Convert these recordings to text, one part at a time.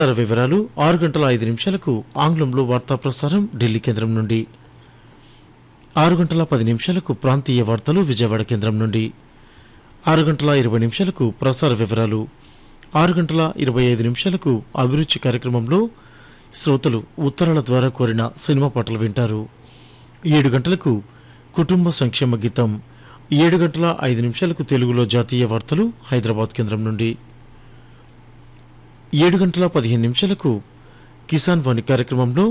ఇతర వివరాలు ఆరు గంటల ఐదు నిమిషాలకు ఆంగ్లంలో వార్తా ప్రసారం ఢిల్లీ కేంద్రం నుండి ఆరు గంటల పది నిమిషాలకు ప్రాంతీయ వార్తలు విజయవాడ కేంద్రం నుండి ఆరు గంటల ఇరవై నిమిషాలకు ప్రసార వివరాలు ఆరు గంటల ఇరవై ఐదు నిమిషాలకు అభిరుచి కార్యక్రమంలో శ్రోతలు ఉత్తరాల ద్వారా కోరిన సినిమా పాటలు వింటారు ఏడు గంటలకు కుటుంబ సంక్షేమ గీతం ఏడు గంటల ఐదు నిమిషాలకు తెలుగులో జాతీయ వార్తలు హైదరాబాద్ కేంద్రం నుండి ఏడు గంటల పదిహేను నిమిషాలకు కిసాన్ వాణి కార్యక్రమంలో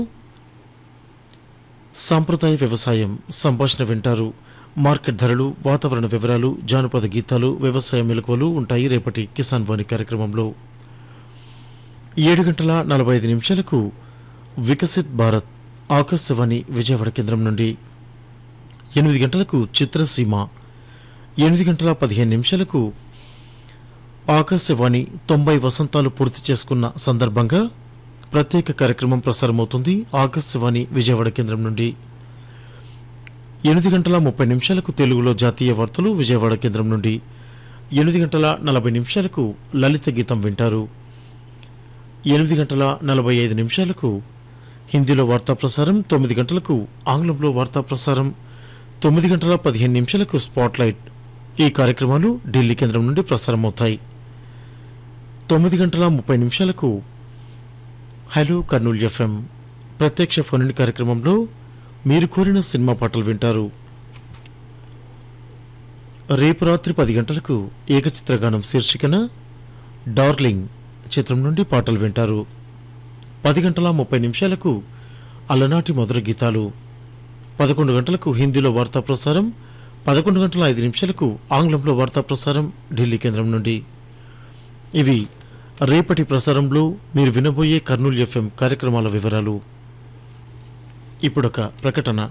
సాంప్రదాయ వ్యవసాయం సంభాషణ వింటారు మార్కెట్ ధరలు వాతావరణ వివరాలు జానపద గీతాలు వ్యవసాయ మెలకువలు ఉంటాయి రేపటి కిసాన్ వాణి కార్యక్రమంలో ఏడు గంటల నలభై ఐదు నిమిషాలకు వికసిత్ భారత్ ఆకాశవాణి విజయవాడ కేంద్రం నుండి ఎనిమిది గంటలకు చిత్రసీమ ఎనిమిది గంటల పదిహేను నిమిషాలకు ఆకాశవాణి తొంభై వసంతాలు పూర్తి చేసుకున్న సందర్భంగా ప్రత్యేక కార్యక్రమం ప్రసారమవుతుంది ఆకాశవాణి విజయవాడ కేంద్రం నుండి ఎనిమిది గంటల ముప్పై నిమిషాలకు తెలుగులో జాతీయ వార్తలు విజయవాడ కేంద్రం నుండి ఎనిమిది గంటల నలభై నిమిషాలకు లలిత గీతం వింటారు ఎనిమిది గంటల నలభై ఐదు నిమిషాలకు హిందీలో వార్తా ప్రసారం తొమ్మిది గంటలకు ఆంగ్లంలో వార్తా ప్రసారం తొమ్మిది గంటల పదిహేను నిమిషాలకు స్పాట్లైట్ ఈ కార్యక్రమాలు ఢిల్లీ కేంద్రం నుండి ప్రసారమవుతాయి తొమ్మిది గంటల ముప్పై నిమిషాలకు హలో కర్నూలు ఎఫ్ఎం ప్రత్యక్ష ఫోన్ కార్యక్రమంలో మీరు కోరిన సినిమా పాటలు వింటారు రేపు రాత్రి పది గంటలకు ఏకచిత్రగానం శీర్షికన డార్లింగ్ చిత్రం నుండి పాటలు వింటారు పది గంటల ముప్పై నిమిషాలకు అలనాటి మధుర గీతాలు పదకొండు గంటలకు హిందీలో వార్తా ప్రసారం పదకొండు గంటల ఐదు నిమిషాలకు ఆంగ్లంలో వార్తా ప్రసారం ఢిల్లీ కేంద్రం నుండి ఇవి రేపటి ప్రసారంలో మీరు వినబోయే కర్నూలు ఎఫ్ఎం కార్యక్రమాల వివరాలు ఇప్పుడొక ప్రకటన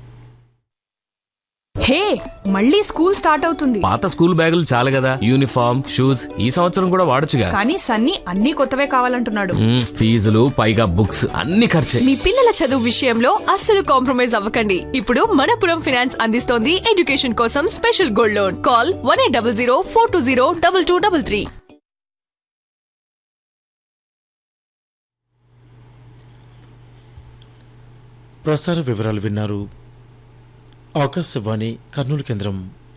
హే మళ్ళీ స్కూల్ స్టార్ట్ అవుతుంది పాత స్కూల్ బ్యాగులు చాలు కదా యూనిఫామ్ షూస్ ఈ సంవత్సరం కూడా వాడొచ్చుగా కానీ సన్నీ అన్ని కొత్తవే కావాలంటున్నాడు మ్మ్, ఫీజులు పైగా బుక్స్ అన్ని ఖర్చే మీ పిల్లల చదువు విషయంలో అస్సలు కాంప్రమైజ్ అవ్వకండి ఇప్పుడు మనపురం ఫైనాన్స్ అందిస్తోంది ఎడ్యుకేషన్ కోసం special gold loan call one eight double zero four two zero double two double three ప్రసార వివరాలు విన్నారు ఆకాశవాణి కర్నూలు కేంద్రం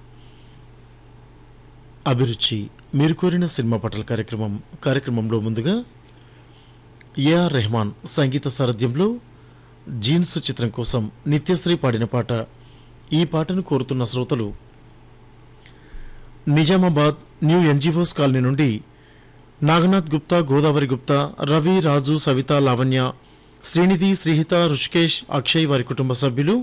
అభిరుచి మీరు కోరిన సినిమా పటల కార్యక్రమం కార్యక్రమంలో ముందుగా ఏఆర్ రెహమాన్ సంగీత సారథ్యంలో జీన్స్ చిత్రం కోసం నిత్యశ్రీ పాడిన పాట ఈ పాటను కోరుతున్న శ్రోతలు నిజామాబాద్ న్యూ ఎన్జిఓస్ కాలనీ నుండి నాగనాథ్ గుప్తా గోదావరి గుప్తా రవి రాజు సవిత లావణ్య శ్రీనిధి శ్రీహిత రుషికేష్ అక్షయ్ వారి కుటుంబ సభ్యులు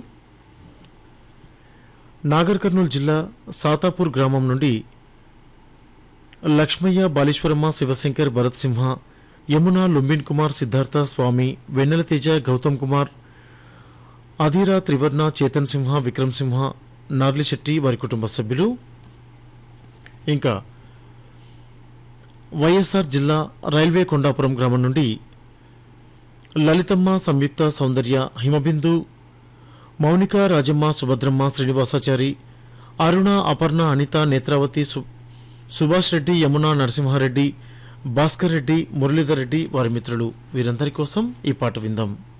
నాగర్ కర్నూలు జిల్లా సాతాపూర్ గ్రామం నుండి లక్ష్మయ్య బాలీశ్వరమ్మ శివశంకర్ భరత్ సింహ యమున లుంబిన్ కుమార్ సిద్ధార్థ స్వామి వెన్నెల తేజ గౌతమ్ కుమార్ అధీరా త్రివర్ణ చేతన్ సింహ విక్రమ్ సింహ నార్లిశెట్టి వారి కుటుంబ సభ్యులు ఇంకా వైఎస్ఆర్ జిల్లా రైల్వే కొండాపురం గ్రామం నుండి లలితమ్మ సంయుక్త సౌందర్య హిమబిందు మౌనిక రాజమ్మ సుభద్రమ్మ శ్రీనివాసాచారి అరుణ అపర్ణ అనిత నేత్రావతి సు సుభాష్ రెడ్డి యమున నరసింహారెడ్డి భాస్కర్ రెడ్డి మురళీధర్ రెడ్డి వారి మిత్రులు వీరందరి కోసం ఈ పాట విందాం